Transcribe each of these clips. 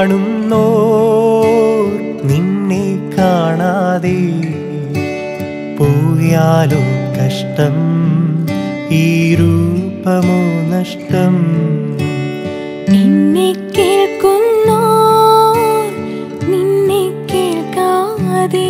കാണുന്നോ നിന്നെ കാണാതെ പോയാലോ കഷ്ടം ഈ രൂപമോ നഷ്ടം നിന്നെ കേൾക്കുന്നോ നിന്നെ കേൾക്കാതെ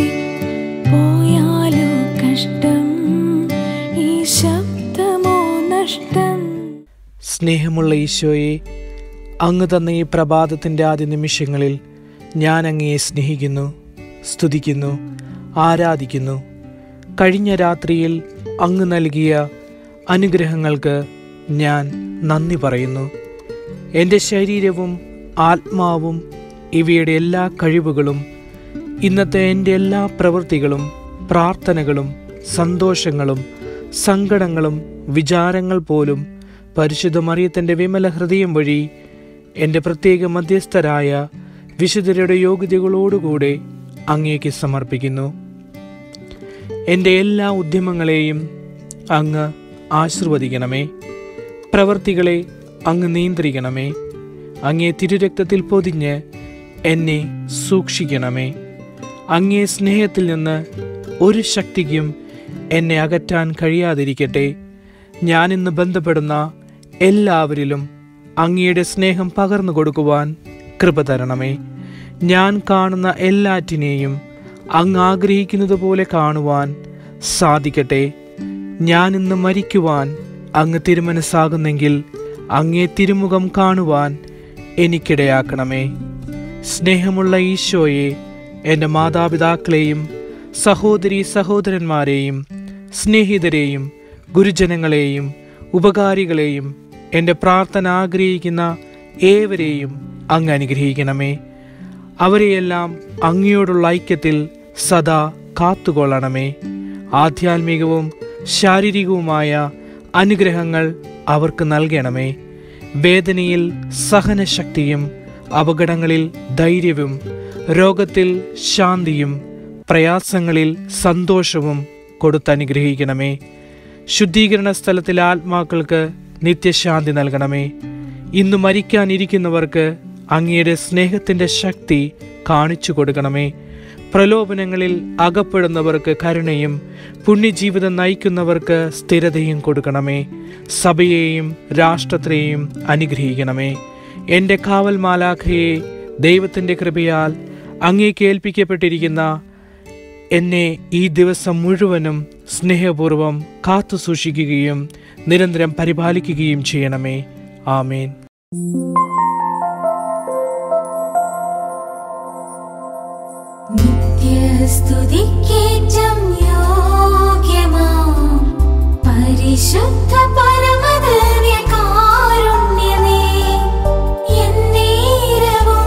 പോയാലോ കഷ്ടം ഈ ശബ്ദമോ നഷ്ടം സ്നേഹമുള്ള ഈശോയെ അങ്ങ് തന്ന ഈ പ്രഭാതത്തിൻ്റെ ആദ്യ നിമിഷങ്ങളിൽ ഞാൻ അങ്ങയെ സ്നേഹിക്കുന്നു സ്തുതിക്കുന്നു ആരാധിക്കുന്നു കഴിഞ്ഞ രാത്രിയിൽ അങ്ങ് നൽകിയ അനുഗ്രഹങ്ങൾക്ക് ഞാൻ നന്ദി പറയുന്നു എൻ്റെ ശരീരവും ആത്മാവും ഇവയുടെ എല്ലാ കഴിവുകളും ഇന്നത്തെ എൻ്റെ എല്ലാ പ്രവൃത്തികളും പ്രാർത്ഥനകളും സന്തോഷങ്ങളും സങ്കടങ്ങളും വിചാരങ്ങൾ പോലും പരിശുദ്ധ മറിയത്തിൻ്റെ വിമല ഹൃദയം വഴി എൻ്റെ പ്രത്യേക മധ്യസ്ഥരായ വിശുദ്ധരുടെ യോഗ്യതകളോടുകൂടെ അങ്ങേക്ക് സമർപ്പിക്കുന്നു എൻ്റെ എല്ലാ ഉദ്യമങ്ങളെയും അങ്ങ് ആശീർവദിക്കണമേ പ്രവർത്തികളെ അങ്ങ് നിയന്ത്രിക്കണമേ അങ്ങേ തിരുരക്തത്തിൽ പൊതിഞ്ഞ് എന്നെ സൂക്ഷിക്കണമേ അങ്ങേ സ്നേഹത്തിൽ നിന്ന് ഒരു ശക്തിക്കും എന്നെ അകറ്റാൻ കഴിയാതിരിക്കട്ടെ ഞാനിന്ന് ബന്ധപ്പെടുന്ന എല്ലാവരിലും അങ്ങയുടെ സ്നേഹം പകർന്നു കൊടുക്കുവാൻ കൃപ തരണമേ ഞാൻ കാണുന്ന എല്ലാറ്റിനെയും അങ്ങ് ആഗ്രഹിക്കുന്നത് പോലെ കാണുവാൻ സാധിക്കട്ടെ ഞാൻ ഇന്ന് മരിക്കുവാൻ അങ്ങ് തിരുമനസ്സാകുന്നെങ്കിൽ അങ്ങേ തിരുമുഖം കാണുവാൻ എനിക്കിടയാക്കണമേ സ്നേഹമുള്ള ഈശോയെ എൻ്റെ മാതാപിതാക്കളെയും സഹോദരി സഹോദരന്മാരെയും സ്നേഹിതരെയും ഗുരുജനങ്ങളെയും ഉപകാരികളെയും എൻ്റെ പ്രാർത്ഥന ആഗ്രഹിക്കുന്ന ഏവരെയും അങ്ങ് അനുഗ്രഹിക്കണമേ അവരെയെല്ലാം അങ്ങയോടുള്ള ഐക്യത്തിൽ സദാ കാത്തുകൊള്ളണമേ ആധ്യാത്മികവും ശാരീരികവുമായ അനുഗ്രഹങ്ങൾ അവർക്ക് നൽകണമേ വേദനയിൽ സഹനശക്തിയും അപകടങ്ങളിൽ ധൈര്യവും രോഗത്തിൽ ശാന്തിയും പ്രയാസങ്ങളിൽ സന്തോഷവും കൊടുത്തനുഗ്രഹിക്കണമേ ശുദ്ധീകരണ സ്ഥലത്തിലെ ആത്മാക്കൾക്ക് നിത്യശാന്തി നൽകണമേ ഇന്ന് മരിക്കാനിരിക്കുന്നവർക്ക് അങ്ങയുടെ സ്നേഹത്തിൻ്റെ ശക്തി കാണിച്ചു കൊടുക്കണമേ പ്രലോഭനങ്ങളിൽ അകപ്പെടുന്നവർക്ക് കരുണയും പുണ്യജീവിതം നയിക്കുന്നവർക്ക് സ്ഥിരതയും കൊടുക്കണമേ സഭയെയും രാഷ്ട്രത്തെയും അനുഗ്രഹിക്കണമേ എൻ്റെ കാവൽ മാലാഖയെ ദൈവത്തിൻ്റെ കൃപയാൽ അങ്ങേക്ക് ഏൽപ്പിക്കപ്പെട്ടിരിക്കുന്ന എന്നെ ഈ ദിവസം മുഴുവനും സ്നേഹപൂർവം കാത്തു സൂക്ഷിക്കുകയും നിരന്തരം പരിപാലിക്കുകയും ചെയ്യണമേ ആമേൻ നിത്യസ്തുതിക്കേറ്റം യോഗ്യമാം പരിശുദ്ധ പരമധന്യകാരുണ്യമേ എന്നേരവും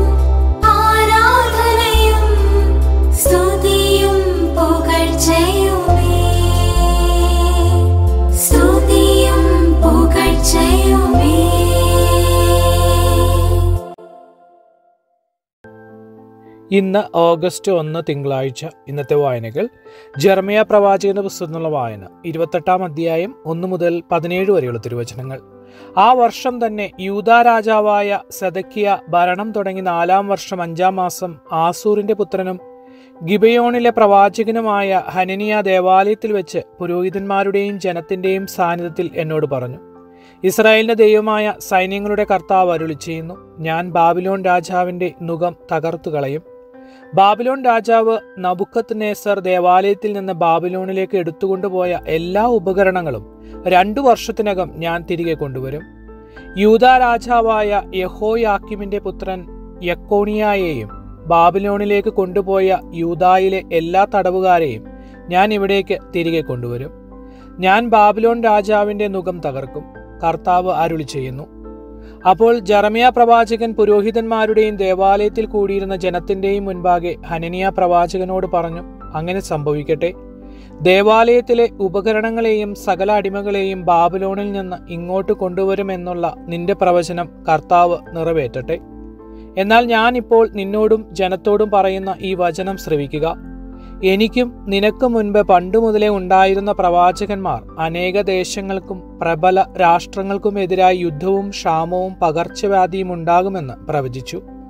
ആരാധനയും സ്തുതിയും പുകഴ്ചയുമേ സ്തുതിയും പുകഴ്ചയുമേ ഇന്ന് ഓഗസ്റ്റ് ഒന്ന് തിങ്കളാഴ്ച ഇന്നത്തെ വായനകൾ ജർമിയ പ്രവാചകന്റെ പുസ്തകത്തിനുള്ള വായന ഇരുപത്തെട്ടാം അധ്യായം ഒന്ന് മുതൽ പതിനേഴ് വരെയുള്ള തിരുവചനങ്ങൾ ആ വർഷം തന്നെ യൂതാ രാജാവായ സദക്കിയ ഭരണം തുടങ്ങി നാലാം വർഷം അഞ്ചാം മാസം ആസൂറിന്റെ പുത്രനും ഗിബയോണിലെ പ്രവാചകനുമായ ഹനനിയ ദേവാലയത്തിൽ വെച്ച് പുരോഹിതന്മാരുടെയും ജനത്തിന്റെയും സാന്നിധ്യത്തിൽ എന്നോട് പറഞ്ഞു ഇസ്രായേലിന്റെ ദൈവമായ സൈന്യങ്ങളുടെ കർത്താവ് അരുളി ചെയ്യുന്നു ഞാൻ ബാബിലോൺ രാജാവിന്റെ നുകം തകർത്തു കളയും ബാബിലോൺ രാജാവ് നബുക്കത്ത് നേസർ ദേവാലയത്തിൽ നിന്ന് ബാബിലോണിലേക്ക് എടുത്തുകൊണ്ടുപോയ എല്ലാ ഉപകരണങ്ങളും രണ്ടു വർഷത്തിനകം ഞാൻ തിരികെ കൊണ്ടുവരും യൂത രാജാവായ യഹോയാക്കിമിന്റെ പുത്രൻ യക്കോണിയായെയും ബാബിലോണിലേക്ക് കൊണ്ടുപോയ യൂതായിലെ എല്ലാ തടവുകാരെയും ഞാൻ ഇവിടേക്ക് തിരികെ കൊണ്ടുവരും ഞാൻ ബാബിലോൺ രാജാവിന്റെ നുകം തകർക്കും കർത്താവ് അരുളി ചെയ്യുന്നു അപ്പോൾ ജറമിയ പ്രവാചകൻ പുരോഹിതന്മാരുടെയും ദേവാലയത്തിൽ കൂടിയിരുന്ന ജനത്തിന്റെയും മുൻപാകെ ഹനനിയ പ്രവാചകനോട് പറഞ്ഞു അങ്ങനെ സംഭവിക്കട്ടെ ദേവാലയത്തിലെ ഉപകരണങ്ങളെയും സകല അടിമകളെയും ബാബിലോണിൽ നിന്ന് ഇങ്ങോട്ട് കൊണ്ടുവരുമെന്നുള്ള നിന്റെ പ്രവചനം കർത്താവ് നിറവേറ്റട്ടെ എന്നാൽ ഞാനിപ്പോൾ നിന്നോടും ജനത്തോടും പറയുന്ന ഈ വചനം ശ്രവിക്കുക എനിക്കും നിനക്ക് മുൻപ് പണ്ടു മുതലേ ഉണ്ടായിരുന്ന പ്രവാചകന്മാർ അനേക ദേശങ്ങൾക്കും പ്രബല രാഷ്ട്രങ്ങൾക്കുമെതിരായി യുദ്ധവും ക്ഷാമവും പകർച്ചവ്യാധിയും ഉണ്ടാകുമെന്ന് പ്രവചിച്ചു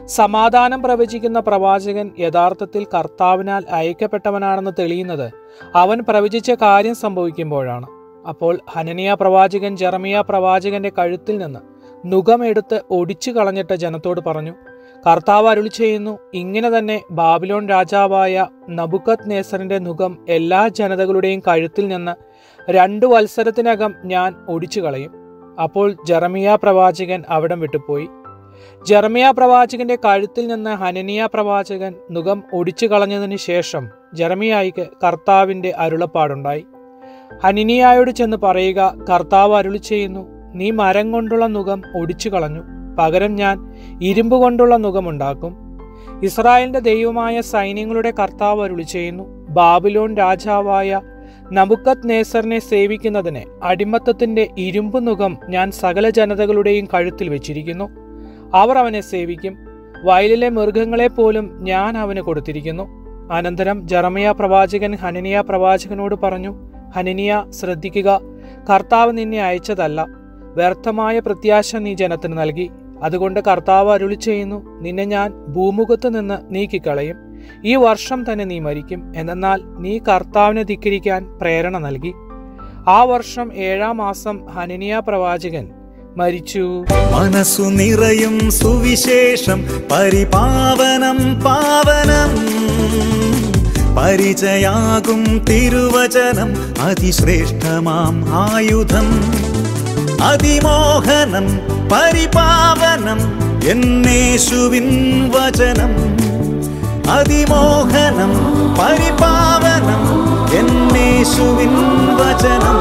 സമാധാനം പ്രവചിക്കുന്ന പ്രവാചകൻ യഥാർത്ഥത്തിൽ കർത്താവിനാൽ അയക്കപ്പെട്ടവനാണെന്ന് തെളിയുന്നത് അവൻ പ്രവചിച്ച കാര്യം സംഭവിക്കുമ്പോഴാണ് അപ്പോൾ ഹനനിയ പ്രവാചകൻ ജെറമിയ പ്രവാചകന്റെ കഴുത്തിൽ നിന്ന് നുഖമെടുത്ത് ഒടിച്ചു കളഞ്ഞിട്ട് ജനത്തോട് പറഞ്ഞു കർത്താവ് അരുളി ചെയ്യുന്നു ഇങ്ങനെ തന്നെ ബാബിലോൺ രാജാവായ നബുക്കത് നേസറിന്റെ നുഖം എല്ലാ ജനതകളുടെയും കഴുത്തിൽ നിന്ന് രണ്ടു വത്സരത്തിനകം ഞാൻ ഒടിച്ചു കളയും അപ്പോൾ ജെറമിയ പ്രവാചകൻ അവിടം വിട്ടുപോയി ജെറമിയ പ്രവാചകന്റെ കഴുത്തിൽ നിന്ന് ഹനനിയ പ്രവാചകൻ നുഖം ഒടിച്ചു കളഞ്ഞതിന് ശേഷം ജെറമിയായിക്ക് കർത്താവിന്റെ അരുളപ്പാടുണ്ടായി ഹനിനിയായോട് ചെന്ന് പറയുക കർത്താവ് അരുളി ചെയ്യുന്നു നീ മരം കൊണ്ടുള്ള നുഖം ഒടിച്ചു കളഞ്ഞു പകരം ഞാൻ ഇരുമ്പ് കൊണ്ടുള്ള നുഖമുണ്ടാക്കും ഇസ്രായേലിന്റെ ദൈവമായ സൈന്യങ്ങളുടെ കർത്താവ് അരുളി ചെയ്യുന്നു ബാബിലോൺ രാജാവായ നബുക്കത് നേസറിനെ സേവിക്കുന്നതിന് അടിമത്തത്തിന്റെ ഇരുമ്പ് നുഖം ഞാൻ സകല ജനതകളുടെയും കഴുത്തിൽ വെച്ചിരിക്കുന്നു അവർ അവനെ സേവിക്കും വയലിലെ മൃഗങ്ങളെ പോലും ഞാൻ അവന് കൊടുത്തിരിക്കുന്നു അനന്തരം ജറമിയ പ്രവാചകൻ ഹനനിയ പ്രവാചകനോട് പറഞ്ഞു ഹനനിയ ശ്രദ്ധിക്കുക കർത്താവ് നിന്നെ അയച്ചതല്ല വ്യർത്ഥമായ പ്രത്യാശ നീ ജനത്തിന് നൽകി അതുകൊണ്ട് കർത്താവ് അരുളി ചെയ്യുന്നു നിന്നെ ഞാൻ ഭൂമുഖത്ത് നിന്ന് നീക്കിക്കളയും ഈ വർഷം തന്നെ നീ മരിക്കും എന്നാൽ നീ കർത്താവിനെ ധിക്കരിക്കാൻ പ്രേരണ നൽകി ആ വർഷം ഏഴാം മാസം ഹനനിയ പ്രവാചകൻ മരിച്ചു മനസ്സു നിറയും സുവിശേഷം പരിപാവനം പാവനം പരിചയാകും തിരുവചനം അതിശ്രേഷ്ഠമാം ആയുധം അതിമോഹനം പരിപാവനം എന്നേശുവിൻ വചനം അതിമോഹനം പരിപാവനം എന്നേശുവിൻ വചനം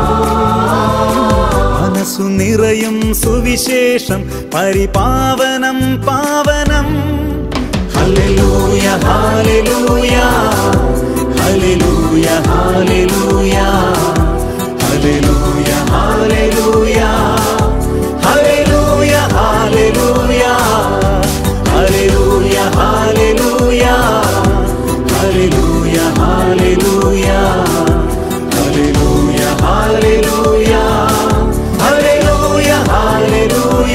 മനസ്സു നിറയും സുവിശേഷം പരിപാവനം പാവനം ഹല്ലേലൂയ ഹല്ലേലൂയ ഹല്ലേലൂയ ഹല്ലേലൂയ ഹല്ലേലൂയ ഹല്ലേലൂയ ഹല്ലേലൂയ ഹല്ലേലൂയ ഹല്ലേലൂയ ഹല്ലേലൂയ ഹല്ലേലൂയ ഹല്ലേലൂയ ഹല്ലേലൂയ ഹല്ലേലൂയ ഹല്ലേലൂയ ഹല്ലേലൂയ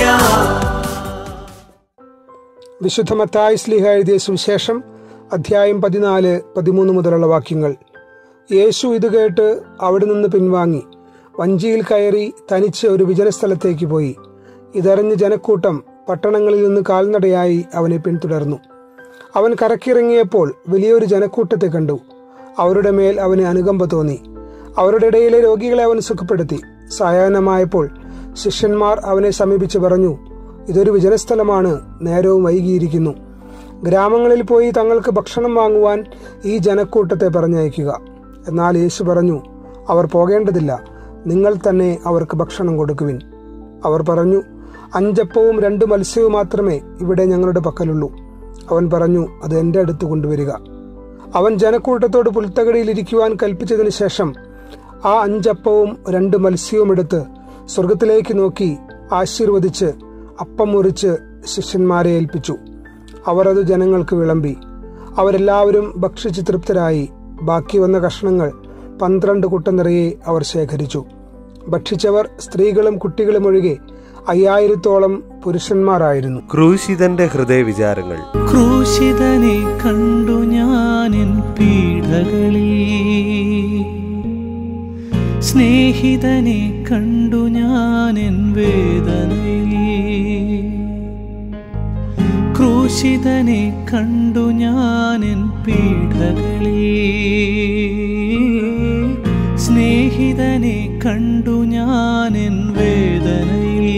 വിശുദ്ധ മത്തായി സ്ലിഹ എഴുതിയ സുവിശേഷം അധ്യായം പതിനാല് പതിമൂന്ന് മുതലുള്ള വാക്യങ്ങൾ യേശു ഇത് കേട്ട് അവിടെ നിന്ന് പിൻവാങ്ങി വഞ്ചിയിൽ കയറി തനിച്ച് ഒരു വിജനസ്ഥലത്തേക്ക് പോയി ഇതറിഞ്ഞ് ജനക്കൂട്ടം പട്ടണങ്ങളിൽ നിന്ന് കാൽനടയായി അവനെ പിന്തുടർന്നു അവൻ കരക്കിറങ്ങിയപ്പോൾ വലിയൊരു ജനക്കൂട്ടത്തെ കണ്ടു അവരുടെ മേൽ അവന് അനുകമ്പ തോന്നി അവരുടെ ഇടയിലെ രോഗികളെ അവൻ സുഖപ്പെടുത്തി സായാഹ്നമായപ്പോൾ ശിഷ്യന്മാർ അവനെ സമീപിച്ച് പറഞ്ഞു ഇതൊരു വിജനസ്ഥലമാണ് നേരവും വൈകിയിരിക്കുന്നു ഗ്രാമങ്ങളിൽ പോയി തങ്ങൾക്ക് ഭക്ഷണം വാങ്ങുവാൻ ഈ ജനക്കൂട്ടത്തെ പറഞ്ഞയക്കുക എന്നാൽ യേശു പറഞ്ഞു അവർ പോകേണ്ടതില്ല നിങ്ങൾ തന്നെ അവർക്ക് ഭക്ഷണം കൊടുക്കുവിൻ അവർ പറഞ്ഞു അഞ്ചപ്പവും രണ്ട് മത്സ്യവും മാത്രമേ ഇവിടെ ഞങ്ങളുടെ പക്കലുള്ളൂ അവൻ പറഞ്ഞു അത് എൻ്റെ അടുത്ത് കൊണ്ടുവരിക അവൻ ജനക്കൂട്ടത്തോട് പുൽത്തകടിയിൽ ഇരിക്കുവാൻ കൽപ്പിച്ചതിന് ശേഷം ആ അഞ്ചപ്പവും രണ്ട് മത്സ്യവും എടുത്ത് സ്വർഗത്തിലേക്ക് നോക്കി ആശീർവദിച്ച് അപ്പം മുറിച്ച് ശിഷ്യന്മാരെ ഏൽപ്പിച്ചു അവർ അത് ജനങ്ങൾക്ക് വിളമ്പി അവരെല്ലാവരും ഭക്ഷിച്ച് തൃപ്തരായി ബാക്കി വന്ന കഷ്ണങ്ങൾ പന്ത്രണ്ട് കുട്ട നിറയെ അവർ ശേഖരിച്ചു ഭക്ഷിച്ചവർ സ്ത്രീകളും കുട്ടികളും ഒഴികെ അയ്യായിരത്തോളം പുരുഷന്മാരായിരുന്നു ക്രൂശിതന്റെ ഹൃദയവിചാരങ്ങൾ ക്രൂശിതനെ കണ്ടു ഞാനിൻ പീഡകളിൽ സ്നേഹിതനെ കണ്ടു ഞാനിൻ വേദനയിൽ ക്രൂശിതനെ കണ്ടു ഞാനിൻ പീഡകളിൽ സ്നേഹിതനെ കണ്ടു ഞാനിൻ വേദനയിൽ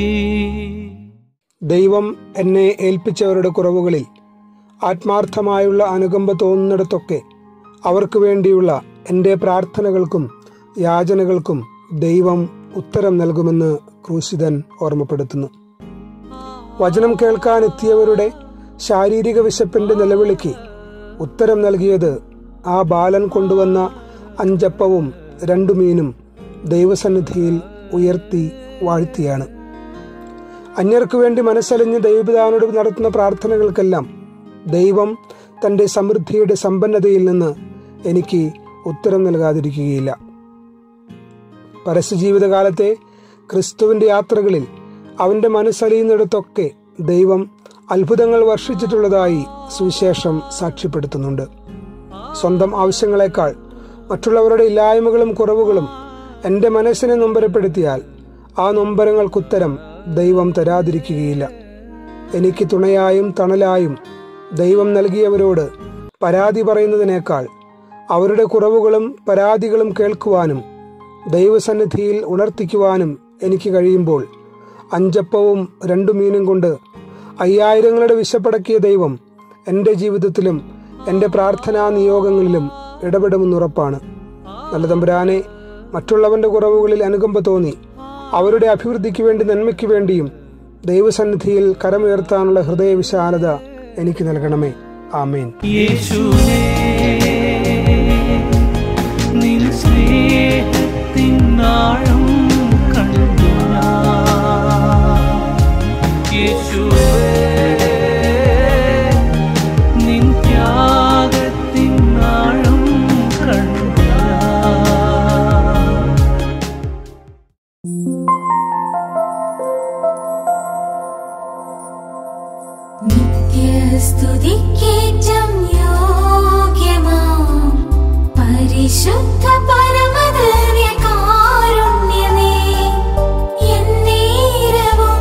ദൈവം എന്നെ ഏൽപ്പിച്ചവരുടെ കുറവുകളിൽ ആത്മാർത്ഥമായുള്ള അനുകമ്പ തോന്നുന്നിടത്തൊക്കെ അവർക്ക് വേണ്ടിയുള്ള എൻ്റെ പ്രാർത്ഥനകൾക്കും യാചനകൾക്കും ദൈവം ഉത്തരം നൽകുമെന്ന് ക്രൂശിതൻ ഓർമ്മപ്പെടുത്തുന്നു വചനം കേൾക്കാൻ എത്തിയവരുടെ ശാരീരിക വിശപ്പിന്റെ നിലവിളിക്ക് ഉത്തരം നൽകിയത് ആ ബാലൻ കൊണ്ടുവന്ന അഞ്ചപ്പവും രണ്ടു മീനും ദൈവസന്നിധിയിൽ ഉയർത്തി വാഴ്ത്തിയാണ് അന്യർക്കു വേണ്ടി മനസ്സലിഞ്ഞ് ദൈവപിതാവിനോട് നടത്തുന്ന പ്രാർത്ഥനകൾക്കെല്ലാം ദൈവം തന്റെ സമൃദ്ധിയുടെ സമ്പന്നതയിൽ നിന്ന് എനിക്ക് ഉത്തരം നൽകാതിരിക്കുകയില്ല പരസ്യജീവിതകാലത്തെ ക്രിസ്തുവിന്റെ യാത്രകളിൽ അവന്റെ മനസ്സലിയുന്നിടത്തൊക്കെ ദൈവം അത്ഭുതങ്ങൾ വർഷിച്ചിട്ടുള്ളതായി സുവിശേഷം സാക്ഷ്യപ്പെടുത്തുന്നുണ്ട് സ്വന്തം ആവശ്യങ്ങളെക്കാൾ മറ്റുള്ളവരുടെ ഇല്ലായ്മകളും കുറവുകളും എൻ്റെ മനസ്സിനെ നൊമ്പരപ്പെടുത്തിയാൽ ആ നൊമ്പരങ്ങൾക്കുത്തരം ദൈവം തരാതിരിക്കുകയില്ല എനിക്ക് തുണയായും തണലായും ദൈവം നൽകിയവരോട് പരാതി പറയുന്നതിനേക്കാൾ അവരുടെ കുറവുകളും പരാതികളും കേൾക്കുവാനും ദൈവസന്നിധിയിൽ ഉണർത്തിക്കുവാനും എനിക്ക് കഴിയുമ്പോൾ അഞ്ചപ്പവും രണ്ടു മീനും കൊണ്ട് അയ്യായിരങ്ങളുടെ വിശപ്പടക്കിയ ദൈവം എൻ്റെ ജീവിതത്തിലും എൻ്റെ പ്രാർത്ഥനാ നിയോഗങ്ങളിലും ഇടപെടുമെന്നുറപ്പാണ് നല്ല തമ്പുരാനെ മറ്റുള്ളവന്റെ കുറവുകളിൽ അനുകമ്പ തോന്നി അവരുടെ അഭിവൃദ്ധിക്ക് വേണ്ടി നന്മയ്ക്ക് വേണ്ടിയും ദൈവസന്നിധിയിൽ കരമുയർത്താനുള്ള ഹൃദയവിശാലത എനിക്ക് നൽകണമേ ആമേൻ യേശുവേ നിൻ സ്നേഹത്തിനാഴം കണ്ടു ഞാൻ. യേശുവേ നിൻ ത്യാഗത്തിനാഴം കണ്ടു ഞാൻ. നിത്യസ്തുതിക്കേറ്റം യോഗ്യമാം പരിശുദ്ധ പരമദിവ്യകാരുണ്യമേ, എന്നേരവും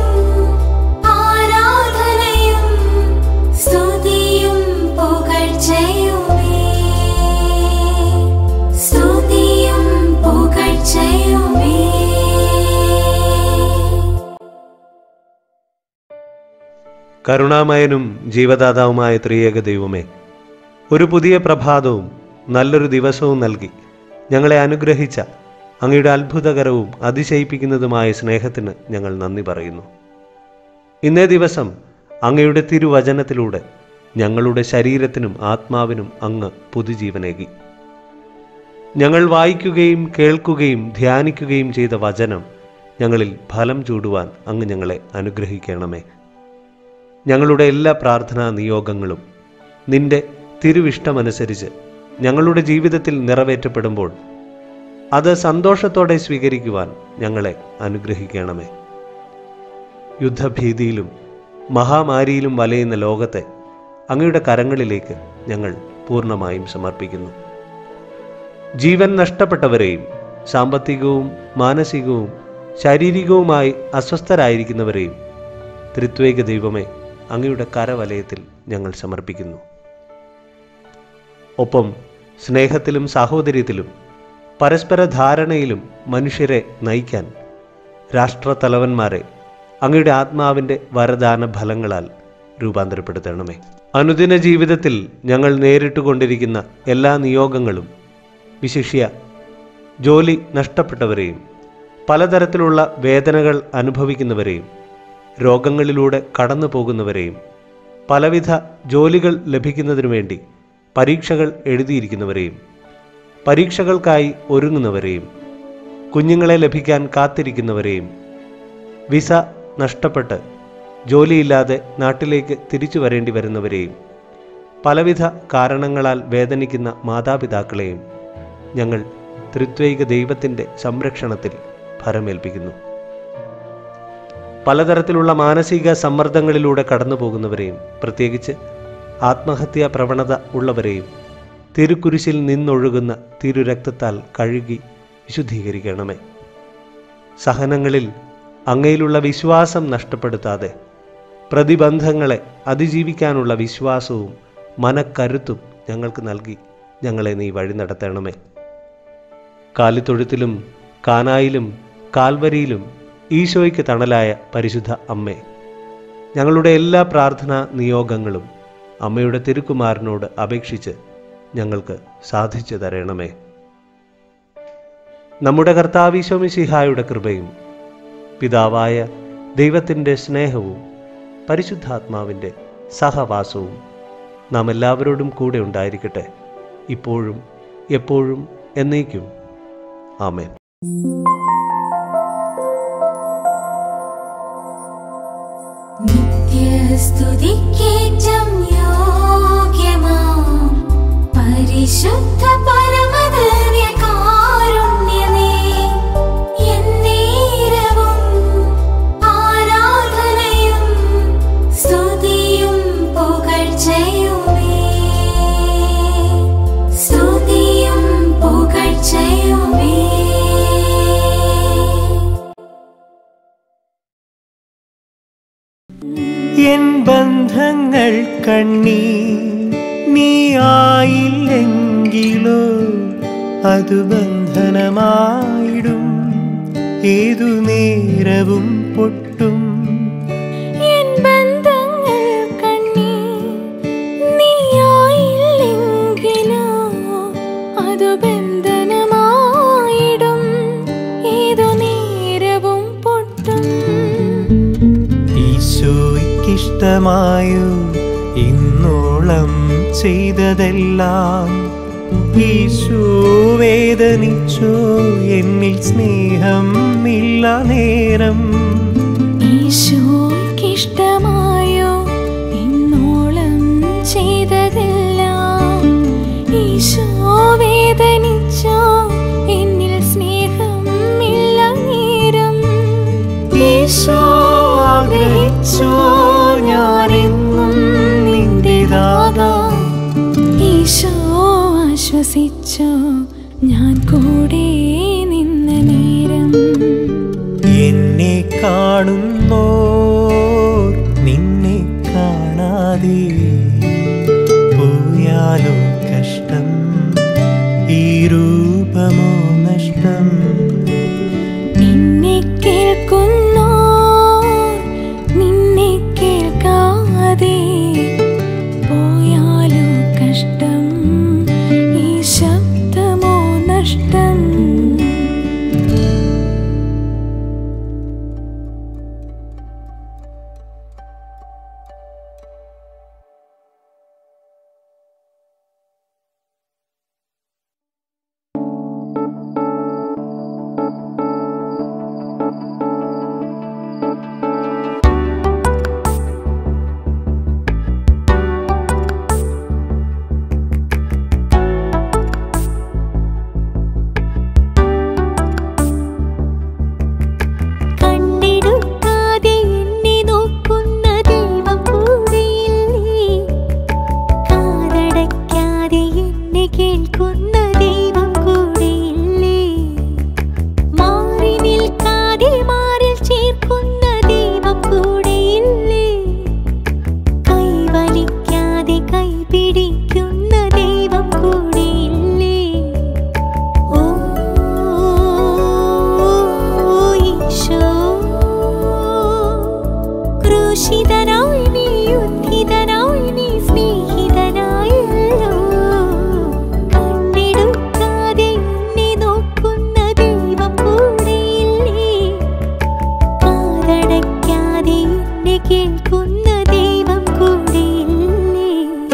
ആരാധനയും സ്തുതിയും പുകഴ്ചയുമേ. സ്തുതിയും പുകഴ്ചയുമേ കരുണാമയനും ജീവദാതാവുമായ ത്രിയേക ദൈവമേ ഒരു പുതിയ പ്രഭാതവും നല്ലൊരു ദിവസവും നൽകി ഞങ്ങളെ അനുഗ്രഹിച്ച അങ്ങയുടെ അത്ഭുതകരവും അതിശയിപ്പിക്കുന്നതുമായ സ്നേഹത്തിന് ഞങ്ങൾ നന്ദി പറയുന്നു ഇന്നേ ദിവസം അങ്ങയുടെ തിരുവചനത്തിലൂടെ ഞങ്ങളുടെ ശരീരത്തിനും ആത്മാവിനും അങ്ങ് പുതുജീവനേകി ഞങ്ങൾ വായിക്കുകയും കേൾക്കുകയും ധ്യാനിക്കുകയും ചെയ്ത വചനം ഞങ്ങളിൽ ഫലം ചൂടുവാൻ അങ്ങ് ഞങ്ങളെ അനുഗ്രഹിക്കണമേ ഞങ്ങളുടെ എല്ലാ പ്രാർത്ഥനാ നിയോഗങ്ങളും നിന്റെ തിരുവിഷ്ടമനുസരിച്ച് ഞങ്ങളുടെ ജീവിതത്തിൽ നിറവേറ്റപ്പെടുമ്പോൾ അത് സന്തോഷത്തോടെ സ്വീകരിക്കുവാൻ ഞങ്ങളെ അനുഗ്രഹിക്കണമേ യുദ്ധഭീതിയിലും മഹാമാരിയിലും വലയുന്ന ലോകത്തെ അങ്ങയുടെ കരങ്ങളിലേക്ക് ഞങ്ങൾ പൂർണ്ണമായും സമർപ്പിക്കുന്നു ജീവൻ നഷ്ടപ്പെട്ടവരെയും സാമ്പത്തികവും മാനസികവും ശാരീരികവുമായി അസ്വസ്ഥരായിരിക്കുന്നവരെയും ത്രിത്വേക ദൈവമേ അങ്ങയുടെ കരവലയത്തിൽ ഞങ്ങൾ സമർപ്പിക്കുന്നു ഒപ്പം സ്നേഹത്തിലും സാഹോദര്യത്തിലും പരസ്പര ധാരണയിലും മനുഷ്യരെ നയിക്കാൻ രാഷ്ട്രത്തലവന്മാരെ അങ്ങയുടെ ആത്മാവിൻ്റെ വരദാന ഫലങ്ങളാൽ രൂപാന്തരപ്പെടുത്തണമേ അനുദിന ജീവിതത്തിൽ ഞങ്ങൾ നേരിട്ടുകൊണ്ടിരിക്കുന്ന എല്ലാ നിയോഗങ്ങളും വിശിഷ്യ ജോലി നഷ്ടപ്പെട്ടവരെയും പലതരത്തിലുള്ള വേദനകൾ അനുഭവിക്കുന്നവരെയും രോഗങ്ങളിലൂടെ കടന്നു പോകുന്നവരെയും പലവിധ ജോലികൾ ലഭിക്കുന്നതിനു വേണ്ടി പരീക്ഷകൾ എഴുതിയിരിക്കുന്നവരെയും പരീക്ഷകൾക്കായി ഒരുങ്ങുന്നവരെയും കുഞ്ഞുങ്ങളെ ലഭിക്കാൻ കാത്തിരിക്കുന്നവരെയും വിസ നഷ്ടപ്പെട്ട് ജോലിയില്ലാതെ നാട്ടിലേക്ക് തിരിച്ചു വരേണ്ടി വരുന്നവരെയും പലവിധ കാരണങ്ങളാൽ വേദനിക്കുന്ന മാതാപിതാക്കളെയും ഞങ്ങൾ ത്രിത്വൈക ദൈവത്തിൻ്റെ സംരക്ഷണത്തിൽ ഫലമേൽപ്പിക്കുന്നു പലതരത്തിലുള്ള മാനസിക സമ്മർദ്ദങ്ങളിലൂടെ കടന്നു പോകുന്നവരെയും പ്രത്യേകിച്ച് ആത്മഹത്യാ പ്രവണത ഉള്ളവരെയും തിരുക്കുരിശിൽ നിന്നൊഴുകുന്ന തിരുരക്തത്താൽ കഴുകി വിശുദ്ധീകരിക്കണമേ സഹനങ്ങളിൽ അങ്ങയിലുള്ള വിശ്വാസം നഷ്ടപ്പെടുത്താതെ പ്രതിബന്ധങ്ങളെ അതിജീവിക്കാനുള്ള വിശ്വാസവും മനക്കരുത്തും ഞങ്ങൾക്ക് നൽകി ഞങ്ങളെ നീ വഴി നടത്തണമേ കാലിത്തൊഴുത്തിലും കാനായിലും കാൽവരിയിലും ഈശോയ്ക്ക് തണലായ പരിശുദ്ധ അമ്മേ ഞങ്ങളുടെ എല്ലാ പ്രാർത്ഥനാ നിയോഗങ്ങളും അമ്മയുടെ തിരുക്കുമാരനോട് അപേക്ഷിച്ച് ഞങ്ങൾക്ക് സാധിച്ചു തരണമേ നമ്മുടെ കർത്താവിശ്വമിശിഹായുടെ കൃപയും പിതാവായ ദൈവത്തിൻ്റെ സ്നേഹവും പരിശുദ്ധാത്മാവിൻ്റെ സഹവാസവും നാം എല്ലാവരോടും കൂടെ ഉണ്ടായിരിക്കട്ടെ ഇപ്പോഴും എപ്പോഴും എന്നേക്കും ആമേൻ നിത്യസ്തുതിക്കേറ്റം യോഗ്യമാം പരിശുദ്ധ പരമദിവ്യകാരുണ്യമേ, എന്നേരവും ആരാധനയും സ്തുതിയും കണ്ണീ നീയായില്ലെങ്കിലോ അതു ബന്ധനമായിടും ഏതു നേരവും പൊട്ടും എൻ ബന്ധങ്ങൾ കണ്ണീ നീയായില്ലെങ്കിലോ അതു ബന്ധനമായിടും ഏതു നേരവും പൊട്ടും ഈശോയ്ക്കിഷ്ടമായോ ഇന്നോളം ചെയ്തതെല്ലാം ഈശോ വേദനിച്ചോ എന്നിൽ സ്നേഹം ഇല്ല നേരം ഈശോയ്ക്കിഷ്ടമായോ ഇന്നോളം ചെയ്തതെല്ലാം ഈശോ വേദനിച്ചോ എന്നിൽ സ്നേഹം ഇല്ല നേരം ഈശോ ആഗ്രഹിച്ചോ ഞാനെന്നും നിന്റേതാകാം ഈശോ ആശ്വസിച്ചോ ഞാൻ കൂടെ നിന്ന നേരം എന്നെ കാണുന്നോ നിന്നെ കാണാതെ പോയാലോ കഷ്ടം ഈ രൂപമോ നഷ്ടം നിന്നെ കേൾക്കുന്നോ നിന്നെ കേൾക്കാതെ പോയാലോ കഷ്ടം ഈ ശബ്ദമോ നഷ്ടം കണ്ണെടുക്കാതെ എന്നെ നോക്കുന്ന ദൈവം കൂടെയില്ലേ കാതടയ്ക്കാതെ എന്നെ കേൾക്കുന്ന ദൈവം കൂടെയില്ലേ മാറി നിൽക്കാതെ മാറിൽ ചേർക്കുന്ന ദൈവം കൂടെയില്ലേ കൈവലിക്കാതെ കൈ പിടിക്കുന്ന ദൈവം കൂടെയില്ലേ ഓ ഈശോ ക്രൂശിതനായി നീ ഉദ്ധിതനായി നീ സ്നേഹിതനായല്ലോ കണ്ണെടുക്കാതെ എന്നെ നോക്കുന്ന ദൈവം കൂടെയില്ലേ കാതടയ്ക്കാതെ എന്നെ കേൾക്കുന്ന ദൈവം കൂടെയില്ലേ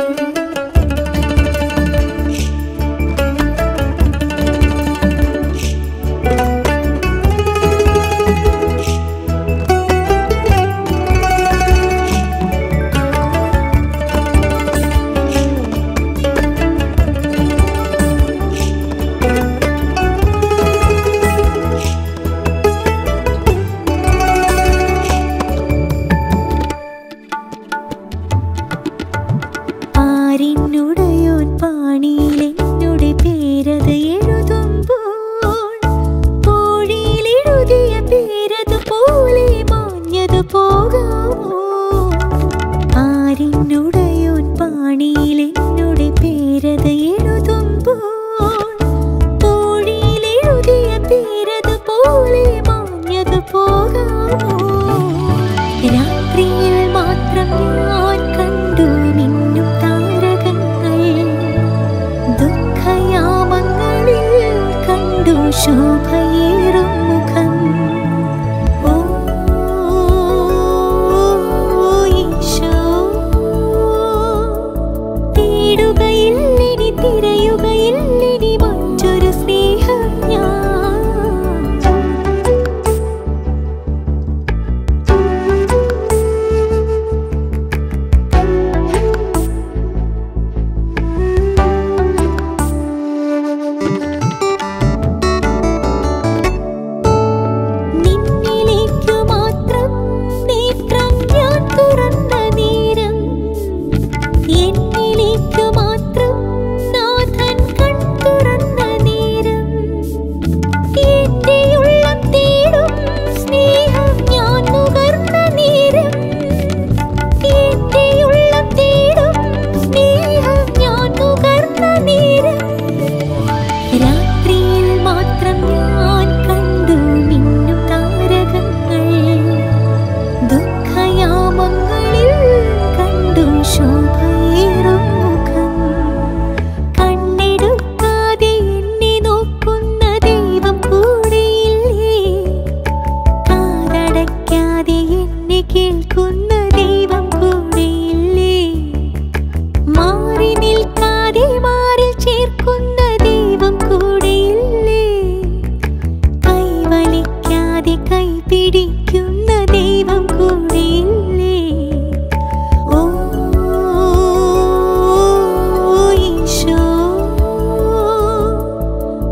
ആരിന്നുടയോൻ പാണിയിലെന്നുടെ പേരത് എഴുതുമ്പോൾ കോഴിയിലെഴുതിയ പേരത് പോലെ മാഞ്ഞത് പോകാമോ ആരിന്നുടയോൻ പാണിയിലെന്നുടെ പേരത് എഴുതുമ്പോൾ കോഴിയിലെഴുതിയ പേരത് പോലെ മാഞ്ഞത് പോകാമോ രാത്രിയിൽ മാത്രം ഞാൻ കണ്ടു മിന്നും താരകങ്ങൾ ദുഃഖയാമങ്ങളിൽ കണ്ടു ശോഭയേറും മുഖം ഓ ഈശോ തേടുകയില്ലെനി തിരയുകയില്ലെനി മറ്റൊരു സ്നേഹം ഞാൻ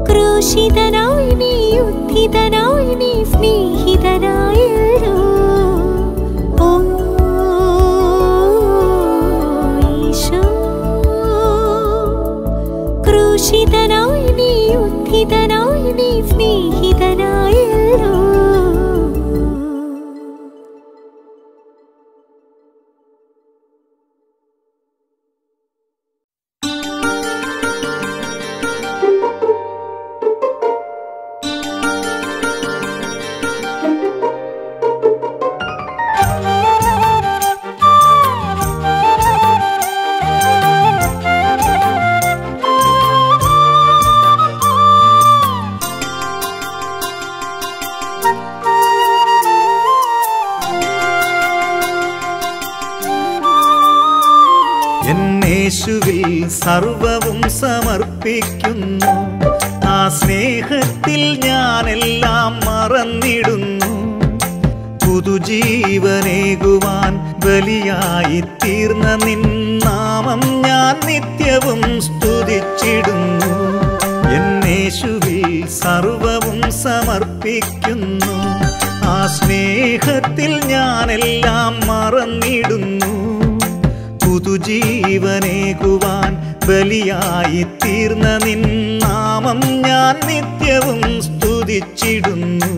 ക്രൂശിതനായി നീ ഉദ്ധിതനായി നീ സ്നേഹിതനായല്ലോ ഓ ഈശോ ക്രൂശിതനായി നീ ഉദ്ധിതനായി നീ സ്നേഹിതനായല്ലോ എന്നേശുവിൽ സർവവും സമർപ്പിക്കുന്നു ആ സ്നേഹത്തിൽ ഞാനെല്ലാം മറന്നിടുന്നു പുതുജീവനേകുവാൻ ബലിയായി തീർന്ന നിന്നാമം ഞാൻ നിത്യവും സ്തുതിച്ചിടുന്നു എന്നേശുവിൽ സർവവും സമർപ്പിക്കുന്നു ആ സ്നേഹത്തിൽ ഞാനെല്ലാം മറന്നിടുന്നു പുതുജീവനേകുവാൻ ബലിയായി തീർന്ന നിന്നാമം ഞാൻ നിത്യവും സ്തുതിച്ചിടുന്നു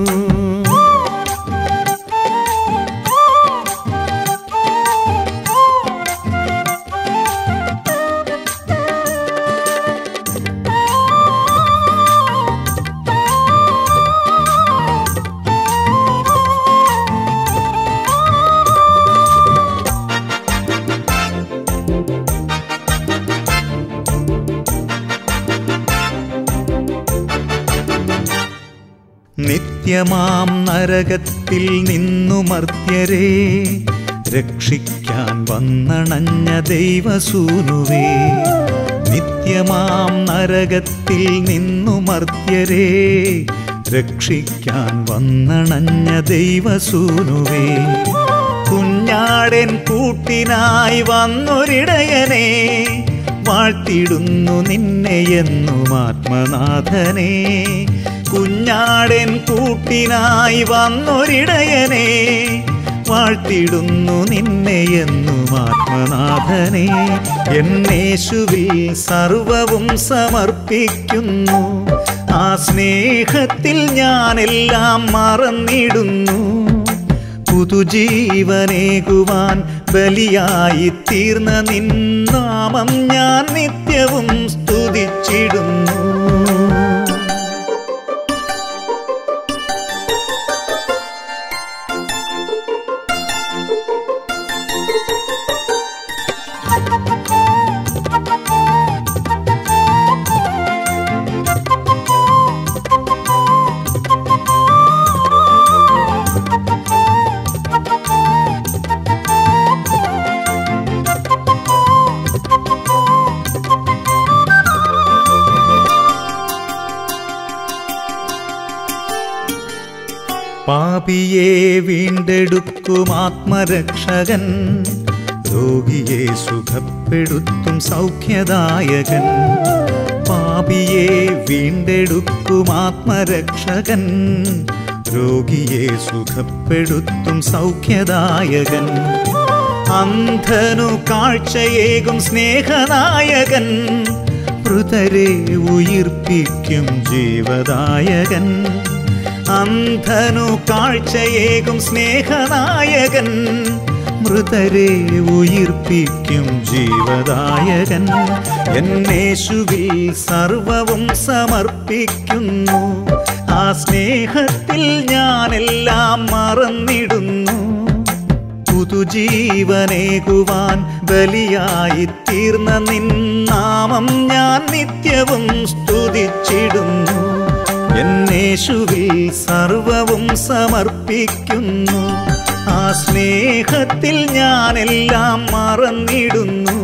നിത്യമാം നരകത്തിൽ നിന്നു മർത്യരെ രക്ഷിക്കാൻ വന്നണഞ്ഞ ദൈവസൂനുവേ നിത്യമാം നരകത്തിൽ നിന്നു മർത്യരെ രക്ഷിക്കാൻ വന്നണഞ്ഞ ദൈവസൂനുവേ കുഞ്ഞാടൻ കൂട്ടിനായി വന്നൊരിടയനെ വാഴ്ത്തിടുന്നു നിന്നെ എന്നും ആത്മനാഥനെ കുഞ്ഞാടൻ കൂട്ടിനായി വന്നൊരിടയനെ വാഴ്ത്തിടുന്നു നിന്നെ എന്നും ആത്മനാഥനെ എന്നേശുവിൽ സർവവും സമർപ്പിക്കുന്നു ആ സ്നേഹത്തിൽ ഞാനെല്ലാം മറന്നിടുന്നു പുതുജീവനേകുവാൻ ബലിയായി തീർന്ന നിന്നാമം ഞാൻ നിത്യവും സ്തുതിച്ചിടുന്നു പാപിയെ വീണ്ടെടുക്കും ആത്മരക്ഷകൻ രോഗിയെ സുഖപ്പെടുത്തും സൗഖ്യദായകൻ പാപിയെ വീണ്ടെടുക്കും ആത്മരക്ഷകൻ രോഗിയെ സുഖപ്പെടുത്തും സൗഖ്യദായകൻ അന്ധനു കാഴ്ചയേകും സ്നേഹനായകൻ മൃതരെ ഉയിർപ്പിക്കും ജീവദായകൻ അന്ധനു കാഴ്ചയേകും സ്നേഹനായകൻ മൃതരെ ഉയിർപ്പിക്കും ജീവദായകൻ എന്നേശുവിൽ സർവവും സമർപ്പിക്കുന്നു ആ സ്നേഹത്തിൽ ഞാനെല്ലാം മറന്നിടുന്നു പുതുജീവനേകുവാൻ ബലിയായി തീർന്ന നിന്നാമം ഞാൻ നിത്യവും സ്തുതിച്ചിടുന്നു എന്നേശുവിൽ സർവവും സമർപ്പിക്കുന്നു ആ സ്നേഹത്തിൽ ഞാനെല്ലാം മറന്നിടുന്നു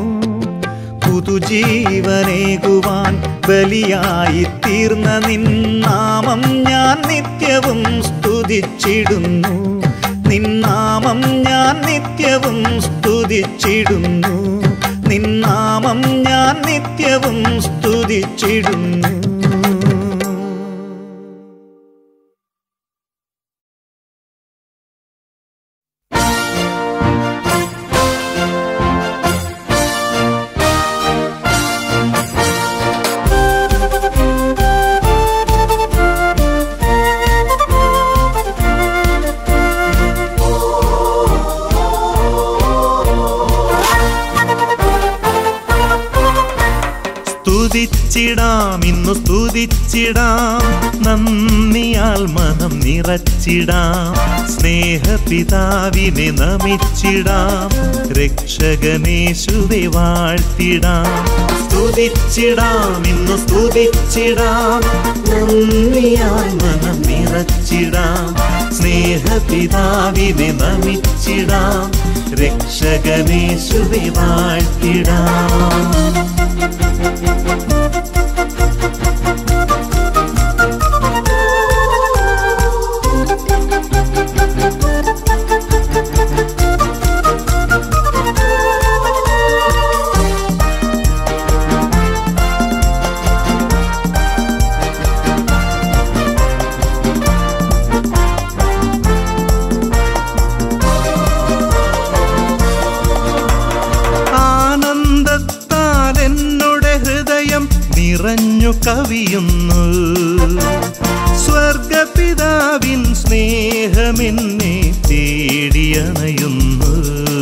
പുതുജീവനേകുവാൻ ബലിയായി തീർന്ന നിന്നാമം ഞാൻ നിത്യവും സ്തുതിച്ചിടുന്നു നിന്നാമം ഞാൻ നിത്യവും സ്തുതിച്ചിടുന്നു നിന്നാമം ഞാൻ നിത്യവും സ്തുതിച്ചിടുന്നു സ്തുതിച്ചിടാം ഇന്നു സ്തുതിച്ചിടാം നന്ദിയാൽ മനം നിറച്ചിടാം സ്നേഹപിതാവിനെ നമിച്ചിടാം രക്ഷകനേശുവെ വാഴ്ത്തിടാം സ്തുതിച്ചിടാം ഇന്നു സ്തുതിച്ചിടാം നന്ദിയാൽ മനം നിറച്ചിടാം സ്നേഹപിതാവിനെ നമിച്ചിടാം രക്ഷകനേശുവെ വാഴ്ത്തിടാം ആനന്ദത്താൽ എന്നോട് ഹൃദയം നിറഞ്ഞു കവിയുന്നു സ്വർഗപിതാവിൻ സ്നേഹമെന്നെ തേടിയണയുന്നു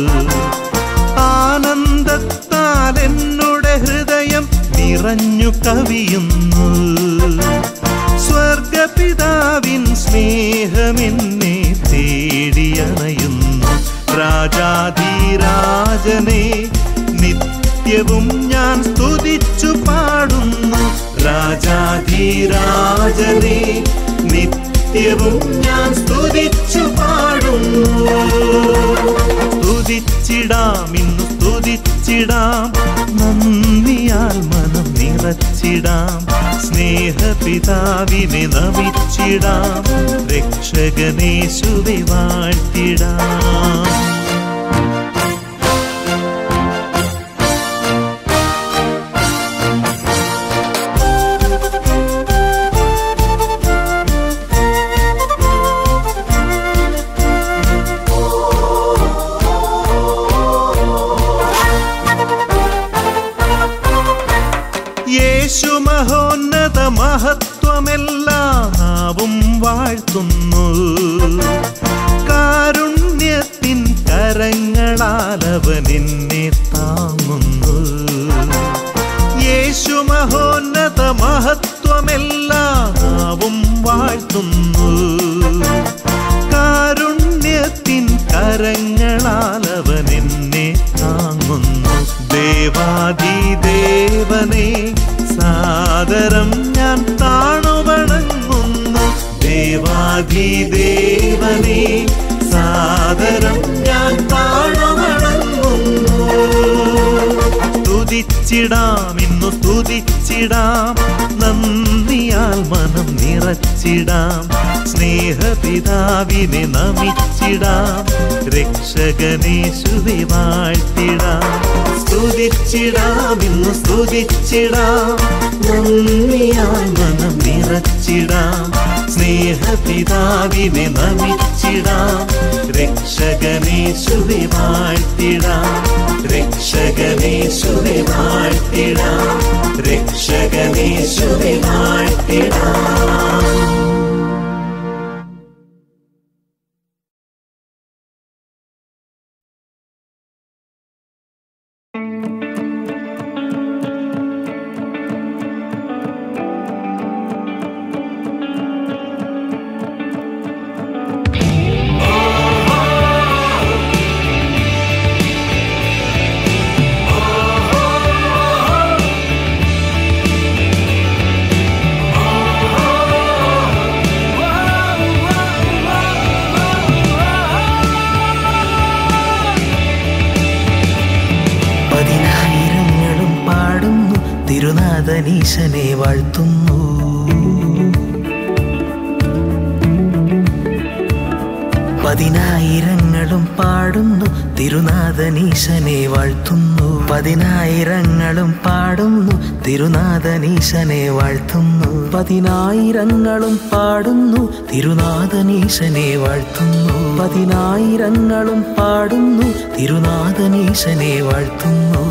ആനന്ദത്താൽ എന്നോട് ഹൃദയം നിറഞ്ഞു കവിയുന്നു സ്വർഗപിതാവിൻ സ്നേഹമെന്നെ തേടിയണയുന്നു രാജാധിരാജനെ നിത്യവും ഞാൻ സ്തുതിച്ചു പാടുന്നു രാജാധിരാജനെ നിത്യവും ഞാൻ സ്തുതിച്ചു പാടുന്നു സ്തുതിച്ചിടാം ഇന്നു സ്തുതിച്ചിടാം നന്ദിയാൽ മനം നിറച്ചിടാം സ്നേഹപിതാവിനെ നമിച്ചിടാം രക്ഷകനേശുവെ വാഴ്ത്തിടാം യേശു മഹോന്നത മഹത്വമെല്ലാം നാവും വാഴ്ത്തുന്നു കാരുണ്യത്തിൻ കരങ്ങളാൽ അവൻ എന്നെ താങ്ങുന്നു യേശു മഹോന്നത മഹത്വമെല്ലാം നാവും വാഴ്ത്തുന്നു കാരുണ്യത്തിൻ കരങ്ങളാൽ അവൻ എന്നെ താങ്ങുന്നു ദേവാദിദേവനെ സാദരം ഞാൻ താണുവണങ്ങുന്നു ദേവാദിദേവനെ സാദരം ഞാൻ താണുവണങ്ങുന്നു സ്തുതിച്ചിടാം ഇന്നു സ്തുതിച്ചിടാം നന്ദിയാൽ മനം നിറച്ചിടാം സ്നേഹപിതാവിനെ നമിച്ചിടാം രക്ഷകനേശുവെ വാഴ്ത്തിടാം സ്തുതിച്ചിടാം ഇന്നു സ്തുതിച്ചിടാം നന്ദിയാൽ മനം നിറച്ചിടാം സ്നേഹപിതാവിനെ നമിച്ചിടാം രക്ഷകനേശുവെ വാഴ്ത്തിടാം രക്ഷകനേശുവെ വാഴ്ത്തിടാം രക്ഷകനേശുവെ വാഴ്ത്തിടാം പതിനായിരങ്ങളും പാടുന്നു തിരുനാഥനീശനെ വാഴ്ത്തുന്നു പതിനായിരങ്ങളും പാടുന്നു തിരുനാഥനീശനെ വാഴ്ത്തുന്നു പതിനായിരങ്ങളും പാടുന്നു തിരുനാഥനീശനെ വാഴ്ത്തുന്നു പതിനായിരങ്ങളും പാടുന്നു തിരുനാഥനീശനെ വാഴ്ത്തുന്നു പതിനായിരങ്ങളും പാടുന്നു തിരുനാഥനീശനെ വാഴ്ത്തുന്നു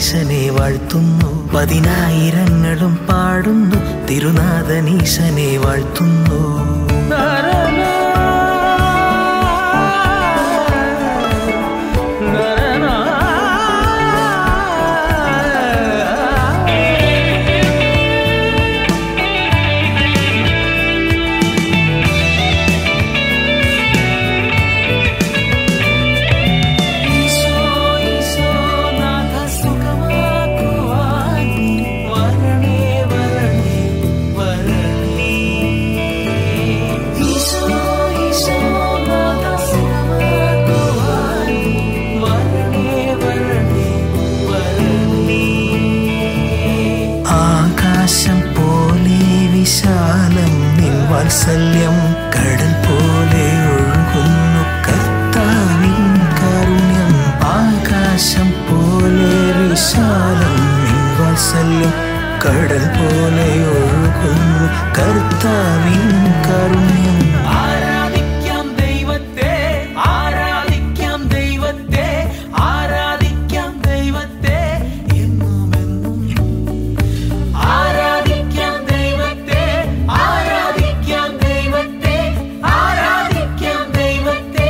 തിരുനാഥനീശനെ വാഴ്ത്തുന്നു പതിനായിരങ്ങളും പാടുന്നു തിരുനാഥനീശനെ വാഴ്ത്തുന്നു ഈശോ ഈശോ നാഥ സുഖമാക്കുവാൻ വരണേ വരണേ വരണേ ഈശോ ഈശോ നാഥ സുഖമാക്കുവാൻ വരണേ വരണേ വരണേ ആകാശം പോലെ വിശാലം നിൻ വാത്സല്യം കടൽ പോലെ ഒഴുകുന്നു കർത്താവിൻ കാരുണ്യം ആകാശം പോലെ വിശാലം നിൻ വാത്സല്യം കടൽ പോലെ ഒഴുകുന്നു കർത്താവിൻ കാരുണ്യം ആരാധിക്കാം ദൈവത്തെ ആരാധിക്കാം ദൈവത്തെ ആരാധിക്കാം ദൈവത്തെ എന്നുമെന്നും ആരാധിക്കാം ദൈവത്തെ ആരാധിക്കാം ദൈവത്തെ ആരാധിക്കാം ദൈവത്തെ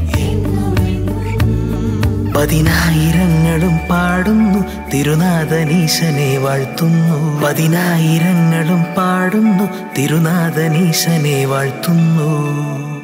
പതിനായിരങ്ങളും പാടുന്നു തിരുനാഥനീശനെ വാഴ്ത്തുന്നു പതിനായിരങ്ങളും പാടുന്നു തിരുനാഥനീശനെ വാഴ്ത്തുന്നു